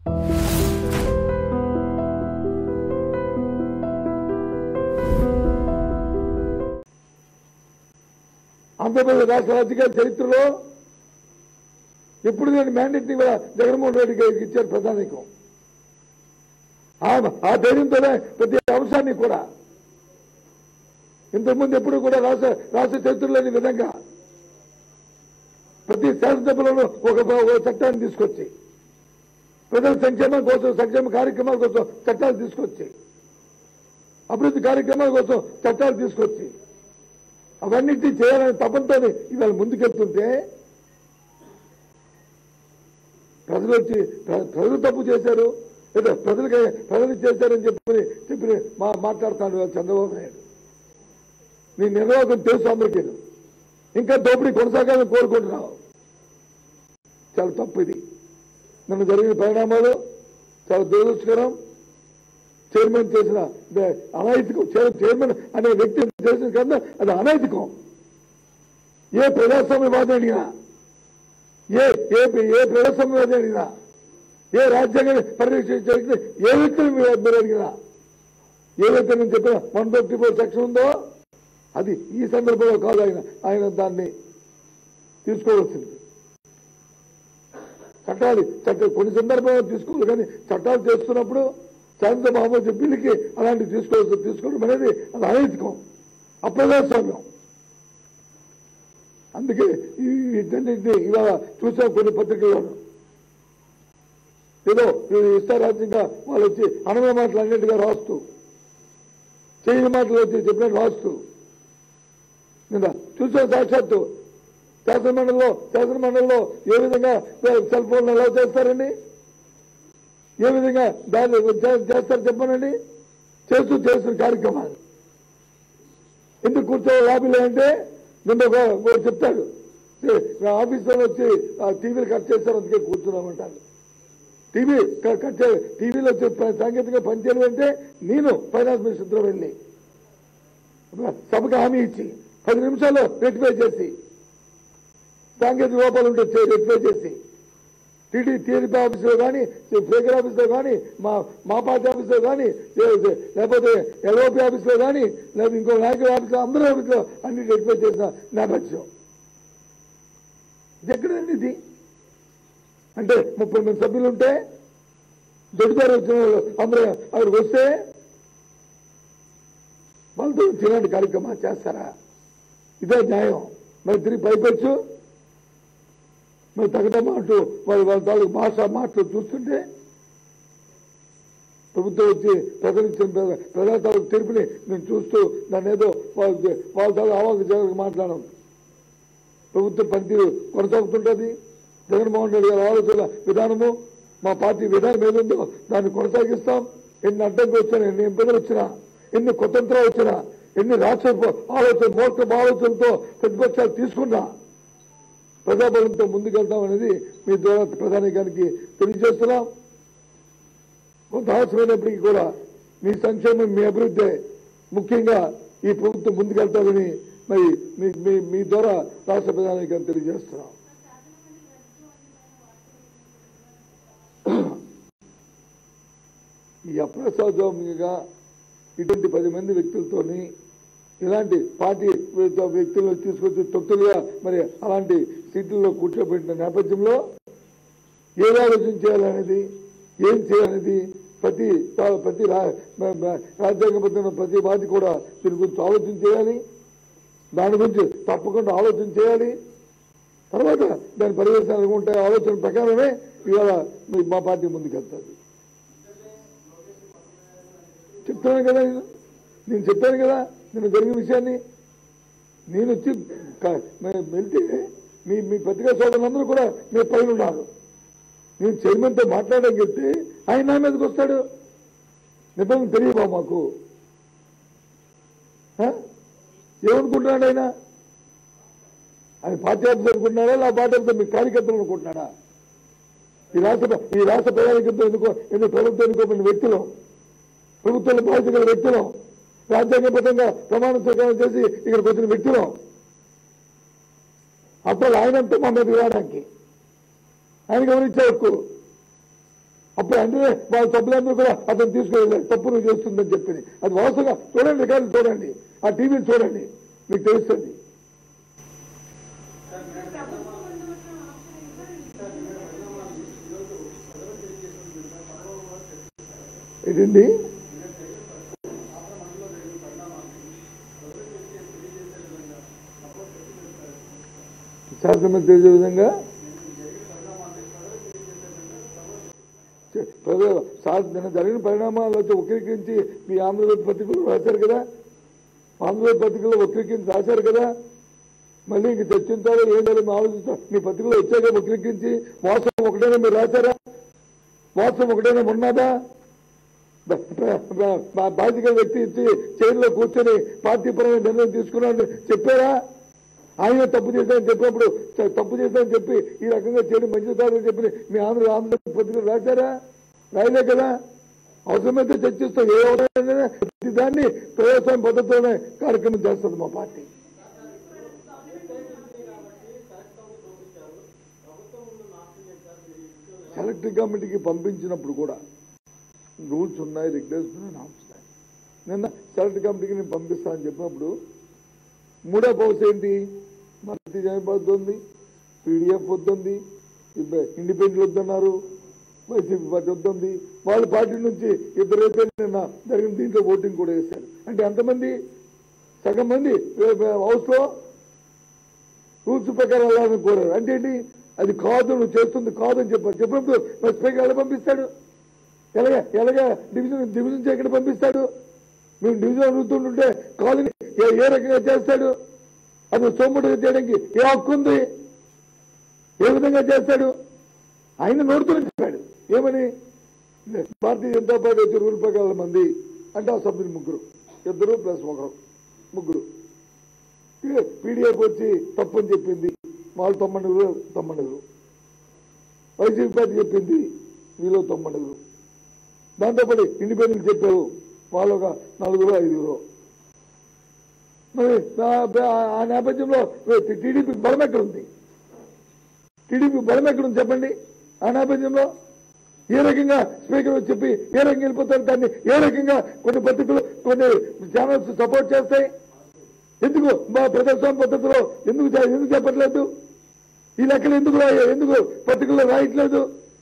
ఆంధ్రప్రదేశ్ రాష్ట్ర రాజకీయ చరిత్రలో ఎప్పుడు నేను మ్యాండేట్ని కూడా జగన్మోహన్ రెడ్డి గారికి ఇచ్చారు ప్రధానికం ఆ- ఆ ధైర్యంతోనే ప్రతి అంశాన్ని కూడా ఇంతకుముందు ఎప్పుడు కూడా రాష్ట్ర రాష్ట్ర చరిత్ర లేని విధంగా ప్రతి శాసనసభలోనూ ఒక ఒక చట్టాన్ని తీసుకొచ్చి ప్రజల సంక్షేమం కోసం సంక్షేమ కార్యక్రమాల కోసం చట్టాలు తీసుకొచ్చి అభివృద్ధి కార్యక్రమాల కోసం చట్టాలు తీసుకొచ్చి అవన్నిటినీ చేయాలని తపంతో ఇవాళ ముందుకెళ్తుంటే ప్రజలు వచ్చి ప్ర- ప్రజలు తప్పు చేశారు లేదా ప్రజలకి ప్రజలు చేశారని చెప్పి చెప్పి మా మాట్లాడుతాడు ఇవాళ చంద్రబాబు నాయుడు నీ నిర్వాహకం తెలుసు అందరికీ ఇంకా దోపిడీ కొనసాగాలని కోరుకుంటున్నావు చాలా తప్పు ఇది నన్ను జరిగిన పరిణామాలు చాలా దురదృష్టకరం చైర్మన్ చేసిన ద- అనైతికం చైర్- చైర్మన్ అనే వ్యక్తి చేసిన కన్నా అది అనైతికం ఏ ప్రజాస్వామ్యవాది అడిగినా ఏ ఏ ఏ ప్రజాస్వామ్యవాది అడిగినా ఏ రాజ్యాంగ పరిరక్షించే వ్యక్తి ఏ వ్యక్తిని మీరు మీరు అడిగినా ఏదైతే నేను చెప్పిన వన్ ఫిఫ్టీ ఫోర్ సెక్షన్ ఉందో అది ఈ సందర్భంలో కాదు ఆయన ఆయన దాన్ని తీసుకోవాల్సింది చట్టాలు చట్ట కొన్ని సందర్భాల్లో తీసుకోవాలి కానీ చట్టాలు చేస్తున్నప్పుడు శాంత మహమ్మద్ బిల్లుకి అలాంటివి తీసుకోవాల్సి తీసుకోవడం అనేది అది అనైతికం అప్రజాస్వామ్యం అందుకే ఈ వీటన్నింటినీ ఇవాళ చూసాం కొన్ని పత్రికల్లోనూ ఏదో ఇది ఇష్టారాజ్యంగా వాళ్ళు వచ్చి అనవ మాటలు అన్నింటిగా రాస్తూ చేయని మాటలు వచ్చి చెప్పినట్టు రాస్తూ నిన్న చూసాం సాక్షాత్తు శాసనమండలిలో శాసనమండలిలో ఏ విధంగా సెల్ ఫోన్లు ఎలా చేస్తారండి ఏ విధంగా దాన్ని చే- చేస్తారు చెప్పనండి చేస్తూ చేస్తున్న కార్యక్రమాలు ఎందుకు కూర్చోవాలి లాబీలో అంటే నిన్న ఒక ఒకడు చెప్తాడు "ఏ, నా ఆఫీస్లో వచ్చి ఆ టీవీలు కట్ చేస్తారు అందుకే కూర్చున్నామంటారు టీవీ క- కట్ చే టీవీలో వచ్చి ప- సాంకేతికంగా పనిచేయడం అంటే నేను ఫైనాన్స్ మినిస్టర్తో వెళ్ళి సభకు హామీ ఇచ్చి పది నిమిషాల్లో రెక్టిఫై చేసి సాంకేతిక లోపాలు ఉంటే చే- రెక్టిఫై చేసి టీడీ టీడీపీ ఆఫీసులో కానీ స్పీకర్ ఆఫీసులో కానీ మా మా పార్టీ ఆఫీసులో కానీ లే- లేకపోతే ఎల్ఓపి ఆఫీసులో కానీ లేదా ఇంకో నాయకుల ఆఫీసులో అందరూ ఆఫీసులో అన్ని రెక్టిఫై చేసిన నేపథ్యం ఇది ఎక్కడండి ఇది అంటే ముప్పై మంది సభ్యులు ఉంటే దొడ్డిదారు వచ్చిన వాళ్ళు అందరూ అక్కడికి వస్తే వాళ్ళతో ఇలాంటి కార్యక్రమాలు చేస్తారా ఇదే న్యాయం మరి తిరిగి పైపెచ్చు మరి తగ్గదమ్మా అంటూ వాళ్ళ వాళ్ళ తాలూకు భాష మాటలు చూస్తుంటే ప్రభుత్వం వచ్చి ప్రజలు ఇచ్చిన ప్రజా- ప్రజా తాలూకు తీర్పుని మేము చూస్తూ దాన్ని ఏదో వాళ్ళ వాళ్ళ తాలూకు ఆవాక జగన్ మాట్లాడడం ప్రభుత్వ పనితీరు కొనసాగుతుంటుంది జగన్మోహన్ రెడ్డి గారి ఆలోచన విధానము మా పార్టీ విధానం ఏదుందో దాన్ని కొనసాగిస్తాం ఎన్ని అడ్డంకులు వచ్చినా ఎన్ని ఇబ్బందులు వచ్చినా ఎన్ని కుతంత్రాలు వచ్చినా ఎన్ని రాక్షస ఆలోచన మోర్క ఆలోచనతో ప్రతిపక్షాలు తీసుకున్నా ప్రజాబలంతో ముందుకెళ్తాం అనేది మీ ద్వారా ప్రధానికానికి తెలియజేస్తున్నాం కొంత అవసరమైనప్పటికీ కూడా మీ సంక్షేమం మీ అభివృద్ధి ముఖ్యంగా ఈ ప్రభుత్వం ముందుకెళ్తామని మరి మీ మీ మీ ద్వారా రాష్ట్ర ప్రధానికాన్ని తెలియజేస్తున్నాం ఈ అప్రసాద్వామిగా ఇటువంటి పది మంది వ్యక్తులతోని ఇలాంటి పార్టీ వ్యక్తులను తీసుకొచ్చి తొత్తులుగా మరి అలాంటి సీట్లలో కూర్చోబెట్టిన నేపథ్యంలో ఏం ఆలోచన చేయాలనేది ఏం చేయాలనేది ప్రతి ప్రతి రా- మ- మ- రాజ్యాంగబద్ధమైన ప్రతి వాది కూడా దీని గురించి ఆలోచన చేయాలి దాని గురించి తప్పకుండా ఆలోచన చేయాలి తర్వాత దాని పరివేశాలు ఉంటాయి ఆలోచన ప్రకారమే ఇవాళ మీ- మా పార్టీ ముందుకెళ్తుంది చెప్తాను కదా నేను నేను చెప్పాను కదా నేను జరిగిన విషయాన్ని నేను వచ్చి క- మే- వెళ్తే మీ మీ పత్రికా సోదరులందరూ కూడా మీ పైన ఉన్నారు నేను చైర్మన్తో మాట్లాడడానికి చెప్తే ఆయన నా మీదకి వస్తాడు నిబంధన తెలియవా మాకు ఆ? ఏమనుకుంటున్నాడు ఆయన ఆయన పార్టీ ఆఫీసర్ అనుకుంటున్నాడా లేదా పార్టీ ఆఫీసర్ మీ కార్యకర్తలు అనుకుంటున్నాడా ఈ రాష్ట్ర ఈ రాష్ట్ర ప్రజానికంతో ఎన్నుకో ఎందుకు ప్రభుత్వం ఎన్నుకోబడిన వ్యక్తులు ప్రభుత్వంలో బాధ్యత గల వ్యక్తులు రాజ్యాంగబద్ధంగా ప్రమాణ స్వీకారం చేసి ఇక్కడికి వచ్చిన వ్యక్తులు అసలు ఆయనంతా మా మీద రావడానికి ఆయన గమనించే హక్కు అప్పుడు అంటే వాళ్ళ సభ్యులందరూ కూడా అతను తీసుకువెళ్ళారు తప్పు నువ్వు చేస్తుందని చెప్పింది అది వాస్తవంగా చూడండి రికార్డు చూడండి ఆ టీవీని చూడండి మీకు తెలుస్తుంది ఏంటండి శాసనమంత్రి చేసే విధంగా ప్రజలు నిన్న జరిగిన పరిణామాలు వచ్చి వక్రీకరించి మీ ఆంధ్రప్రదేశ్ పత్రికలు రాశారు కదా ఆంధ్రప్రదేశ్ పత్రికలో వక్రీకరించి రాశారు కదా మళ్ళీ ఇంక చర్చించాలో ఏం చేయాలో మేము ఆలోచిస్తాం మీ పత్రికలో వచ్చాక వక్రీకరించి మోసం ఒకటైనా మీరు రాశారా మోసం ఒకటైనా ఉన్నదా బ- బ- బ- మా బాధ్యత వ్యక్తి ఇచ్చి చైర్లో కూర్చొని పార్టీ పరమైన నిర్ణయం తీసుకున్నాడని చెప్పారా ఆయన తప్పు చేశారని చెప్పినప్పుడు చ- తప్పు చేశారని చెప్పి ఈ రకంగా చేయడం మంచిది కాదని చెప్పి మీ ఆంధ్ర ఆంధ్ర పత్రికలు రాశారా రాయలే కదా అవసరమైతే చర్చిస్తాం ఏ ఎవరైనా ప్రతి దాన్ని ప్రజాస్వామ్య పద్ధతిలోనే కార్యక్రమం చేస్తుంది మా పార్టీ సెలెక్ట్ కమిటీకి పంపించినప్పుడు కూడా రూల్స్ ఉన్నాయి రెగ్యులేషన్స్ ఉన్నాయి నామ్స్ ఉన్నాయి నిన్న సెలెక్ట్ కమిటీకి నేను పంపిస్తానని చెప్పినప్పుడు మూడో పౌస్ ఏంటి మద్దతు జనపద్ధతి ఉంది పీడిఎఫ్ వద్దుంది ఇండిపెండెంట్ వద్దన్నారు వైసీపీ పార్టీ వద్దుంది వాళ్ళ పార్టీ నుంచి ఇద్దరైతే నిన్న జరిగిన దీంట్లో ఓటింగ్ కూడా వేశారు అంటే ఎంతమంది సగం మంది హౌస్ లో రూల్స్ ప్రకారం వెళ్ళాలని కోరారు అంటే ఏంటి అది కాదు నువ్వు చేస్తుంది కాదు అని చెప్పారు చెప్పినప్పుడు మరి స్పీకర్ ఎలా పంపిస్తాడు ఎలాగా ఎలాగా డివిజన్ డివిజన్ చేయకుండా పంపిస్తాడు మేము డివిజన్ అడుగుతుంటుంటే కాదని ఏ ఏ రకంగా చేస్తాడు అది సోముడిగా చేయడానికి ఏ హక్కు ఉంది ఏ విధంగా చేస్తాడు ఆయన నోడుతూ చెప్పాడు ఏమని భారతీయ జనతా పార్టీ వచ్చి రూల్ ప్రకారం మంది అంటే ఆ సభ్యులు ముగ్గురు ఇద్దరు ప్లస్ ఒకరు ముగ్గురు పీడిఎఫ్ వచ్చి తప్పని చెప్పింది వాళ్ళు తొమ్మిదిగురు తొమ్మిదిగురు వైసీపీ పార్టీ చెప్పింది వీళ్ళు తొమ్మిదిగురు దాంతోపాటు ఇండిపెండెంట్ చెప్పారు వాళ్ళు ఒక నలుగురు ఐదుగురు మరి ఆ- ఆ నేపథ్యంలో టీడీపీ బలం ఎక్కడ ఉంది టీడీపీ బలం ఎక్కడ ఉంది చెప్పండి ఆ నేపథ్యంలో ఏ రకంగా స్పీకర్ వచ్చి చెప్పి ఏ రకంగా వెళ్ళిపోతారు దాన్ని ఏ రకంగా కొన్ని పత్రికలు కొన్ని ఛానల్స్ సపోర్ట్ చేస్తాయి ఎందుకు మా ప్రజాస్వామ్య పద్ధతిలో ఎందుకు చే- ఎందుకు చెప్పట్లేదు ఈ లెక్కలు ఎందుకు రాయ- ఎందుకు పత్రికల్లో రాయట్లేదు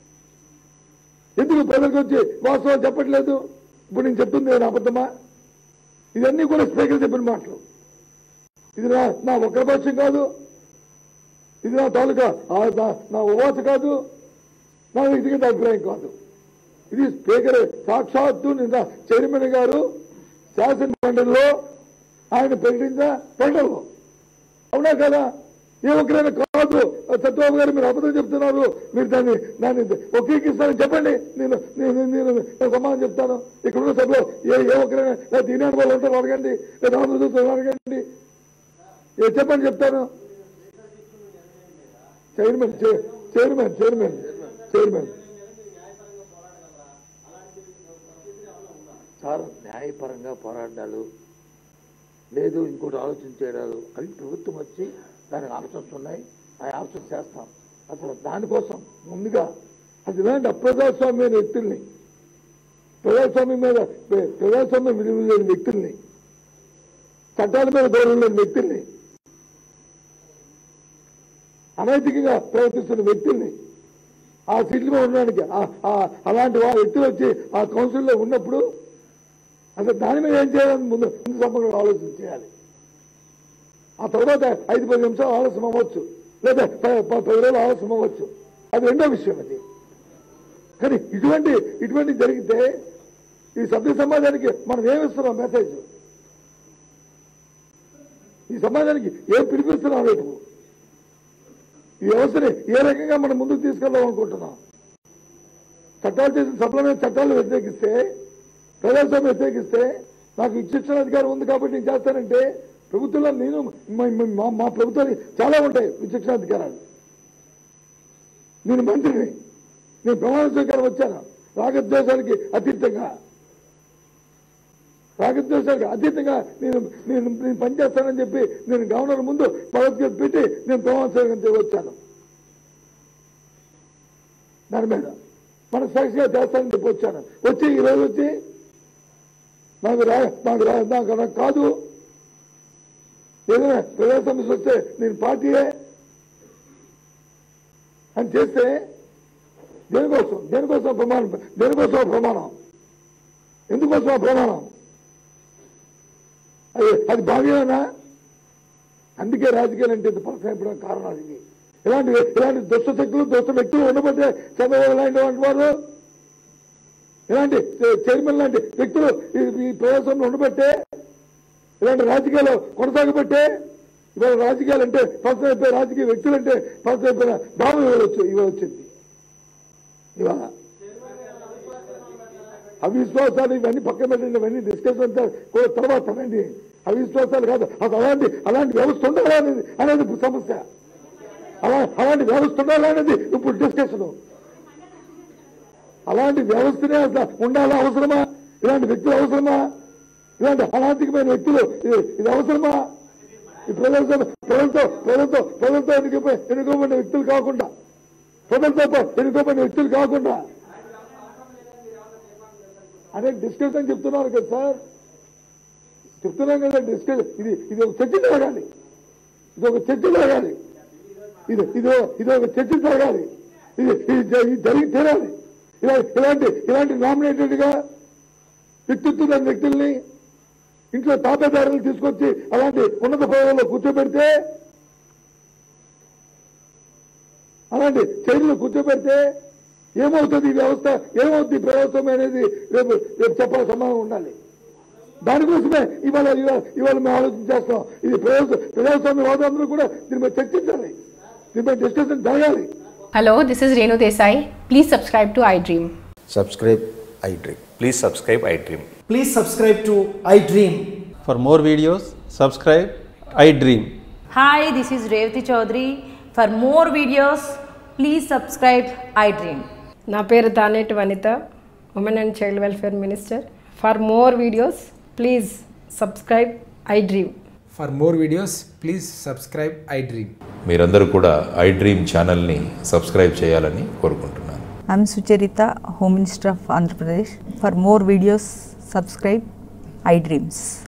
ఎందుకు ప్రజలకు వచ్చి వాస్తవం చెప్పట్లేదు ఇప్పుడు నేను చెప్తుంది ఏమైనా అబద్ధమా ఇవన్నీ కూడా స్పీకర్ చెప్పిన మాటలు ఇది నా నా ఒక్క పక్షం కాదు ఇది నా తాలూకా ఆ నా- నా ఉవాస కాదు నా వ్యక్తిగత అభిప్రాయం కాదు ఇది స్పీకర్ సాక్షాత్తు నిన్న చైర్మన్ గారు శాసన మండలిలో ఆయన ప్రకటించిన పండుగలో అవునా కదా ఏ ఒక్కరైనా కాదు సత్యబాబు గారు మీరు అబద్ధం చెప్తున్నారు మీరు దాన్ని దాన్ని ఒకేకిస్తారని చెప్పండి నేను నేను నేను నేను సమాధానం చెప్తాను ఇక్కడ ఉన్న సభలో ఏ ఏ ఒక్కరైనా లేదా దీని వాళ్ళు ఉంటారు అడగండి లేదా ఆంధ్రజ్యోతి అడగండి ఏ చెప్పండి చెప్తాను చైర్మన్ చై- చైర్మన్ చైర్మన్ చైర్మన్ సార్ న్యాయపరంగా పోరాడాలు లేదు ఇంకోటి ఆలోచన చేయడాలు అవి ప్రభుత్వం వచ్చి దానికి ఆప్షన్స్ ఉన్నాయి ఆ ఆప్షన్స్ చేస్తాం అసలు దానికోసం ముందుగా అది ఇలాంటి అప్రజాస్వామ్య వ్యక్తుల్ని ప్రజాస్వామ్యం మీద ప్ర- ప్రజాస్వామ్య విలువలు లేని వ్యక్తుల్ని చట్టాల మీద గౌరవం లేని వ్యక్తుల్ని అనైతికంగా ప్రవర్తిస్తున్న వ్యక్తుల్ని ఆ సీట్ల మీద ఉండడానికి ఆ- ఆ- అలాంటి వా- వ్యక్తులు వచ్చి ఆ కౌన్సిల్లో ఉన్నప్పుడు అసలు దాని మీద ఏం చేయాలని ముందు ముందు సంబంధంగా ఆలోచన చేయాలి ఆ తర్వాత ఐదు పది నిమిషాలు ఆలస్యం అవ్వచ్చు లేదా ప- ప- పది రోజులు ఆలస్యం అవ్వచ్చు అది రెండో విషయం అది కానీ ఇటువంటి ఇటువంటి జరిగితే ఈ సభ్య సమాజానికి మనం ఏమిస్తున్నాం మెసేజ్ ఈ సమాజానికి ఏం పిలిపిస్తున్నాం రేపు ఈ వ్యవస్థని ఏ రకంగా మనం ముందుకు తీసుకెళ్దాం అనుకుంటున్నాం చట్టాలు చేసిన సభలమైన చట్టాలు వ్యతిరేకిస్తే ప్రజాస్వామ్యం వ్యతిరేకిస్తే నాకు విచక్షణ అధికారం ఉంది కాబట్టి నేను చేస్తానంటే ప్రభుత్వంలో నేను మా- మా- మా- మా ప్రభుత్వానికి చాలా ఉంటాయి విచక్షణ అధికారాలు నేను మంత్రిని నేను ప్రమాణ స్వీకారం వచ్చాను రాగద్వేషాలకి అతీతంగా రాగద్వేషాలకి అతీతంగా నేను నేను నేను పనిచేస్తానని చెప్పి నేను గవర్నర్ ముందు భగవద్గీత పెట్టి నేను ప్రమాణ స్వీకారం చేసి వచ్చాను దాని మీద మన సాక్షిగా చేస్తానని చెప్పి వచ్చాను వచ్చి ఈరోజు వచ్చి నాకు రా నాకు రా నాకు నాకు కాదు ఏదైనా ప్రజా సమస్య వస్తే నేను పార్టీయే అని చేస్తే దేనికోసం దేనికోసం ప్రమాణం దేనికోసం ఆ ప్రమాణం ఎందుకోసం ఆ ప్రమాణం అది అది భావ్యమేనా అందుకే రాజకీయాలు అంటే ఇంత పరసైపోవడం కారణం అది ఇలాంటి ఇలాంటి దుష్ట శక్తులు దుష్ట వ్యక్తులు ఉండబట్టే చంద్రబాబు లాంటి వంటి వారు ఇలాంటి చైర్మన్ లాంటి వ్యక్తులు ఈ- ఈ ప్రదేశంలో ఉండబట్టే ఇలాంటి రాజకీయాలు కొనసాగబట్టే ఇవాళ రాజకీయాలు అంటే ఫస్ట్ అయిపోయే రాజకీయ వ్యక్తులు అంటే ఫస్ట్ అయిపోయిన భావం ఇవాళ వచ్చి ఇవాళ వచ్చింది ఇవాళ అవిశ్వాసాలు ఇవన్నీ పక్కన పెట్టండి ఇవన్నీ డిస్కస్ అంతా కూడా తర్వాత అండి అవిశ్వాసాలు కాదు అసలు అలాంటి అలాంటి వ్యవస్థ ఉండాలి అనేది అనేది ఇప్పుడు సమస్య అలా అలాంటి వ్యవస్థ ఉండాలి అనేది ఇప్పుడు డిస్కషన్ అలాంటి వ్యవస్థనే అసలు ఉండాలా అవసరమా ఇలాంటి వ్యక్తులు అవసరమా ఇలాంటి అనాథికమైన వ్యక్తులు ఇది ఇది అవసరమా ఈ ప్రజలతో ప్రజలతో ప్రజలతో ప్రజలతో ఎన్నికపై ఎన్నుకోబడిన వ్యక్తులు కాకుండా ప్రజలతో ఎన్నుకోబడిన వ్యక్తులు కాకుండా అదే డిస్కస్ అని చెప్తున్నారు కదా సార్ చెప్తున్నాం కదా డిస్కస్ ఇది ఇది ఒక చర్చ జరగాలి ఇది ఒక చర్చ జరగాలి ఇది ఇది ఇది ఒక చర్చ జరగాలి ఇది ఇది జ- ఇది జరిగి తీరాలి ఇలా ఇలాంటి ఇలాంటి నామినేటెడ్ గా వ్యక్తిత్వం లేని వ్యక్తుల్ని ఇంట్లో తాపేదారులు తీసుకొచ్చి అలాంటి ఉన్నత పదవుల్లో కూర్చోబెడితే అలాంటి చైర్లు కూర్చోబెడితే ఏమవుతుంది ఈ వ్యవస్థ ఏమవుతుంది ఈ ప్రజాస్వామ్యం అనేది రేపు రేపు చెప్పాల సమానం ఉండాలి దానికోసమే ఇవాళ ఇవాళ ఇవాళ మేము ఆలోచన చేస్తాం ఇది ప్రజా ప్రజాస్వామ్య వాదంలో కూడా దీని మీద చర్చించాలి దీని మీద డిస్కషన్ జరగాలి Hello, this is Renu Desai. Please subscribe to iDream. subscribe iDream. Please subscribe iDream. Please subscribe to iDream. For more videos, subscribe iDream. Hi, this is Revati Chaudhary. For more videos, please subscribe iDream. నా పేరు Taneti Vanitha women and child welfare minister for more videos please subscribe iDream For more videos, please subscribe iDream. మీరందరూ కూడా iDream ఛానల్ని subscribe చేయాలని కోరుకుంటున్నాను I'm Sucharita, Home Minister of Andhra Pradesh. For more videos, subscribe iDreams.